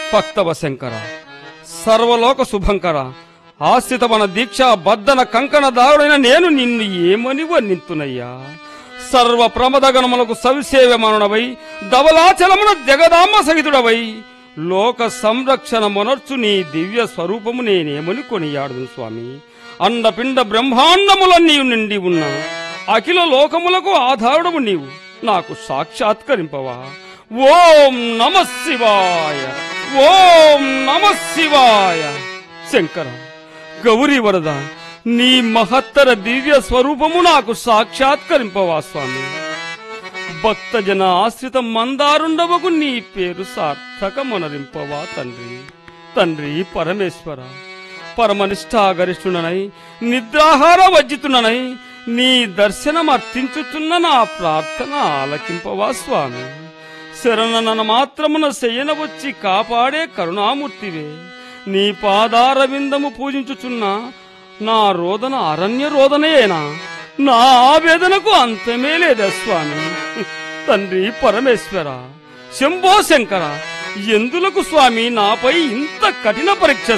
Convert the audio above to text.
భక్తవ శంకర సర్వలోక శుభంకర ఆశ్రితమన దీక్ష బద్దన కంకణ దారుడైన నేను నిన్ను ఏమని వర్ణింతునయ్యా సర్వ ప్రమదగణములకు సవిసేవమనుడవై ధవలాచలమున జగదాంబ సహితుడవై లోక సంరక్షణ మొనర్చు నీ దివ్య స్వరూపము నేనేమని కొనియాడును స్వామి అండపిండ బ్రహ్మాండములన్నీ నిండి ఉన్న అఖిల లోకములకు ఆధారుడము నీవు నాకు సాక్షాత్కరింపవా ఓం నమ శివాయ ఓం నమ శివాయ శంకర గౌరీ వరద నీ మహత్తర దివ్య స్వరూపము నాకు సాక్షాత్కరింపవా స్వామి భక్తజన ఆశ్రిత మందారుండవకు నీ పేరు సార్థకమనరింపవా తండ్రి తండ్రి పరమేశ్వర పరమనిష్టాగరిష్ఠుననై నిద్రాహార వజ్జితుననై నీ దర్శనం అర్థించుతున్న నా ప్రార్థన ఆలకింపవా స్వామి శరణన మాత్రమున శయన వచ్చి కాపాడే కరుణామూర్తివే నీ పాదార విందము పూజించుచున్న నా రోదన అరణ్య రోదనేనా నా ఆవేదనకు అంతమే లేదా స్వామి తండ్రి పరమేశ్వర శంభో శంకర ఎందులకు స్వామి నాపై ఇంత కఠిన పరీక్ష